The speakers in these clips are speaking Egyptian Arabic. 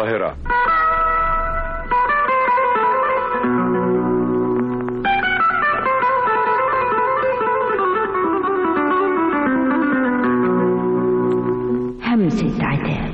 القاهرة همسة عتاب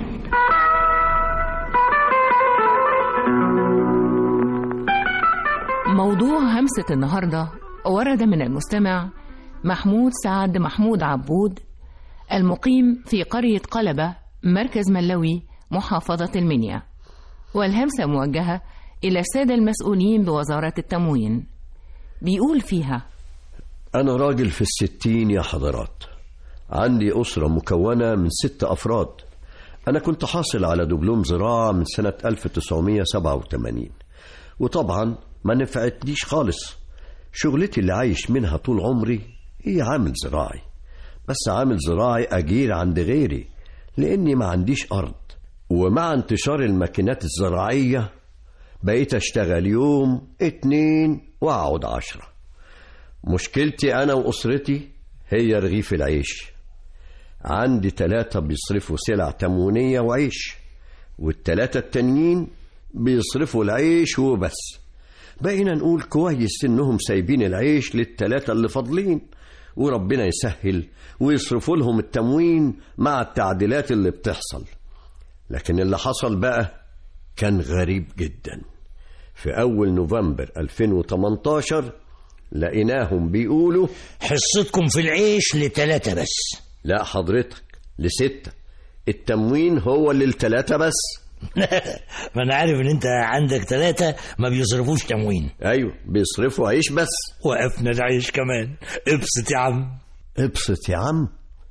موضوع همسة النهاردة ورد من المستمع محمود سعد محمود عبود المقيم في قرية قلبة مركز ملوي محافظة المنيا والهمسة موجهة إلى السادة المسؤولين بوزارة التموين بيقول فيها أنا راجل في الستين يا حضرات عندي أسرة مكونة من ست أفراد أنا كنت حاصل على دبلوم زراعة من سنة 1987 وطبعا ما نفعتنيش خالص شغلتي اللي عايش منها طول عمري هي عامل زراعي بس عامل زراعي أجير عند غيري لأني ما عنديش أرض ومع انتشار الماكينات الزراعية بقيت أشتغل يوم اتنين وأقعد عشرة مشكلتي أنا وأسرتي هي رغيف العيش عندي تلاتة بيصرفوا سلع تموينية وعيش والتلاتة التانيين بيصرفوا العيش وبس بقينا نقول كويس إنهم سايبين العيش للتلاتة اللي فاضلين وربنا يسهل ويصرفوا لهم التموين مع التعديلات اللي بتحصل لكن اللي حصل بقى كان غريب جدا في أول نوفمبر 2018 لقيناهم بيقولوا حصتكم في العيش لتلاتة بس لا حضرتك لستة التموين هو اللي للتلاتة بس ما انا عارف ان انت عندك تلاتة ما بيصرفوش تموين أيوة بيصرفوا عيش بس وقفنا العيش كمان ابسط يا عم ابسط يا عم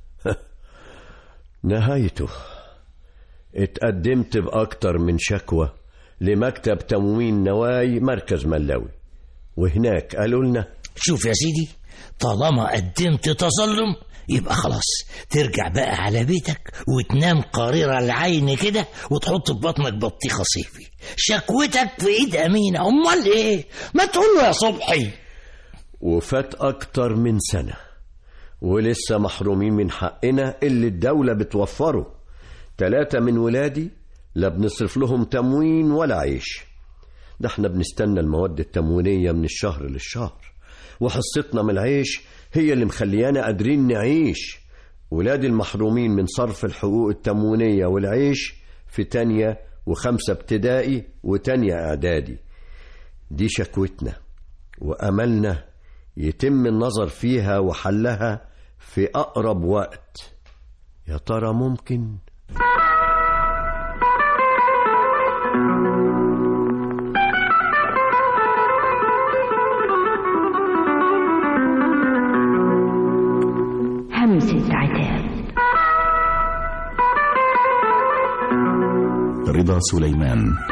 نهايته اتقدمت بأكتر من شكوى لمكتب تموين نواي مركز ملاوي وهناك قالوا لنا شوف يا سيدي طالما قدمت تظلم يبقى خلاص ترجع بقى على بيتك وتنام قاررة العين كده وتحط في بطنك بطيخة صيفي شكوتك في ايد امينة امال ايه ما تقول له يا صبحي وفات أكتر من سنة ولسه محرومين من حقنا اللي الدولة بتوفره تلاتة من ولادي لا بنصرف لهم تموين ولا عيش ده احنا بنستنى المواد التموينية من الشهر للشهر وحصتنا من العيش هي اللي مخليانا قادرين نعيش ولادي المحرومين من صرف الحقوق التموينية والعيش في تانية وخمسة ابتدائي وتانية إعدادي دي شكوتنا وأملنا يتم النظر فيها وحلها في أقرب وقت يا ترى ممكن؟ همسة عتاب رضا سليمان